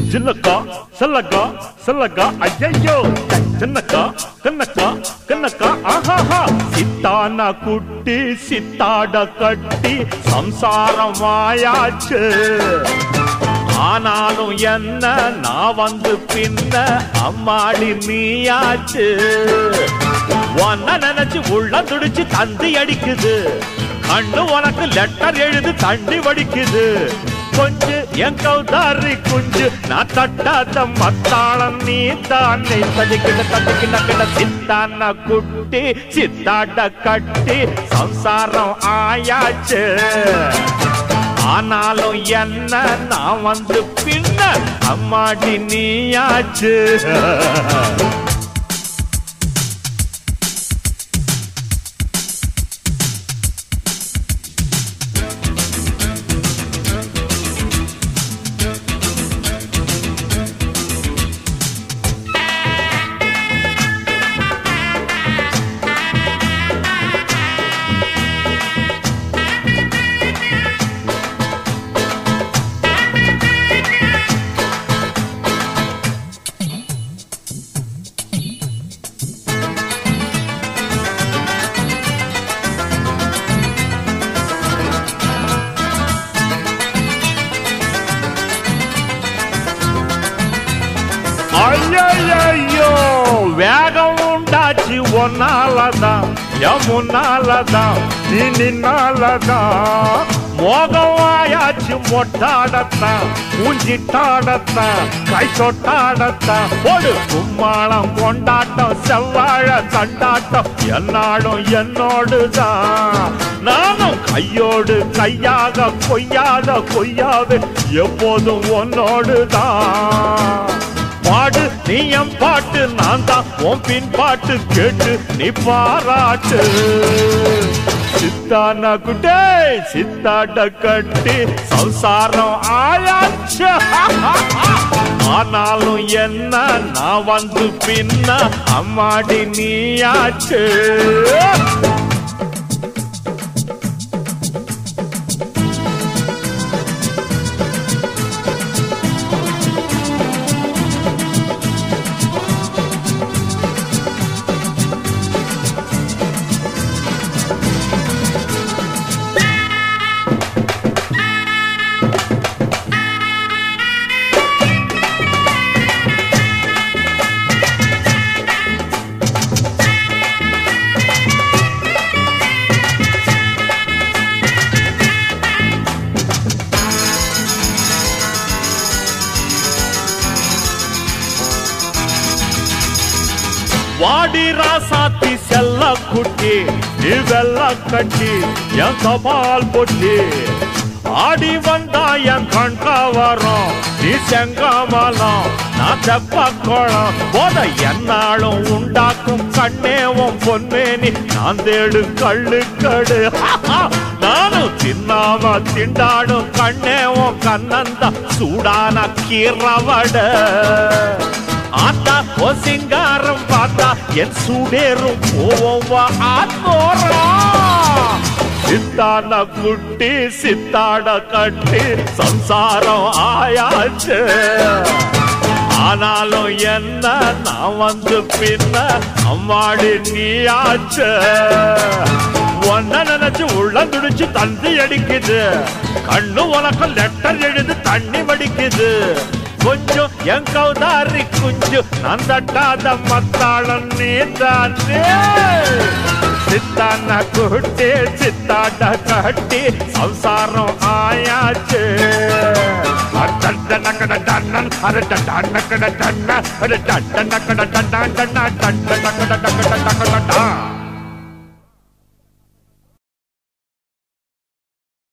சின்னக்கா செல்லக்கா செல்லக்கா ஐயையோ சின்னக்கா கண்ணக்கா கண்ணக்கா ஆஹாஹா சித்தான குட்டி சித்தாட கட்டி சம்சாரம் ஆயாச்சு ஆனாலும் என்ன நான் வந்து பின்ன அம்மாடி நீயாச்சு ஒன்ன நினைச்சு உள்ள துடிச்சு தந்தி அடிக்குது கண்ணு உனக்கு லெட்டர் எழுது தண்ணி வடிக்குது கொஞ்சு என் கௌதாரி குஞ்சு நான் தட்டாத மத்தாளம் நீ தானே ததிக்கிட்ட ததிக்கிட்ட கிட்ட சித்தான குட்டி சித்தாட்ட கட்டி சம்சாரம் ஆயாச்சு ஆனாலும் என்ன நான் வந்து பின்ன அம்மாடி நீயாச்சு ஐயோ வேகம் உண்டாச்சு ஒன்னாலதான் எமுன்னாலதான் நீ நின்னாலதான் மோகம் ஆயாச்சு மொட்டாடத்தான் ஊஞ்சிட்டாடத்தான் கை தொட்டாடத்தான் போடு கும்மாளம் கொண்டாட்டம் செவ்வாழ தண்டாட்டம் என்னாடும் என்னோடுதான் நானும் கையோடு கையாக கொய்யாத கொய்யாது எப்போதும் உன்னோடுதான் பாடு நீ என் பாட்டு நான் தான் உன் பின் பாட்டு கேட்டு நீ பாராட்டு சித்தான குட்டே சித்தாட்ட கட்டி சம்சாரம் ஆயாச்சு ஆனாலும் என்ன நான் வந்து பின்ன அம்மாடி நீயாச்சு வாடி ராசாத்தி செல்ல குட்டி நீ வெள்ள கட்டி என் கபால் பொட்டி ஆடி வந்தா என் கண்காவரம் நீ செங்காமலம் நான் தெப்ப குளம் போத என்னாலும் உண்டாக்கும் கண்ணேவும் பொன்மேனி நான் தேடு கள்ளு கடு நானும் தின்னாம திண்டாடும் கண்ணேவும் கண்ணந்த சூடான கீரவட ஆத்தா ஓ சிங்காரம் பார்த்தா என் சூடேறும் போவா ஆத்தோரா சித்தான குட்டி சித்தாட கட்டி சம்சாரம் ஆயாச்சு ஆனாலும் என்ன நான் வந்து பின்ன அம்மாடி நீயாச்சு ஒன்ன நினைச்சு உள்ள துடிச்சு தந்தி அடிக்குது கண்ணு உனக்கு லெட்டர் எழுது தண்ணி வடிக்குது கொஞ்சம் என் கௌதாரி குஞ்சு நான் தட்டாத மத்தாளம் நீ தானே சித்தான குட்டி சித்தாட கட்டி சம்சாரம் ஆயாச்சு டன்னக்கட டன்னன் அட டன்னக்கட டன்ன அட டன்னக்கட டன்னா டன்னா டன்னக்கட டக்கட டக்கட டக்கட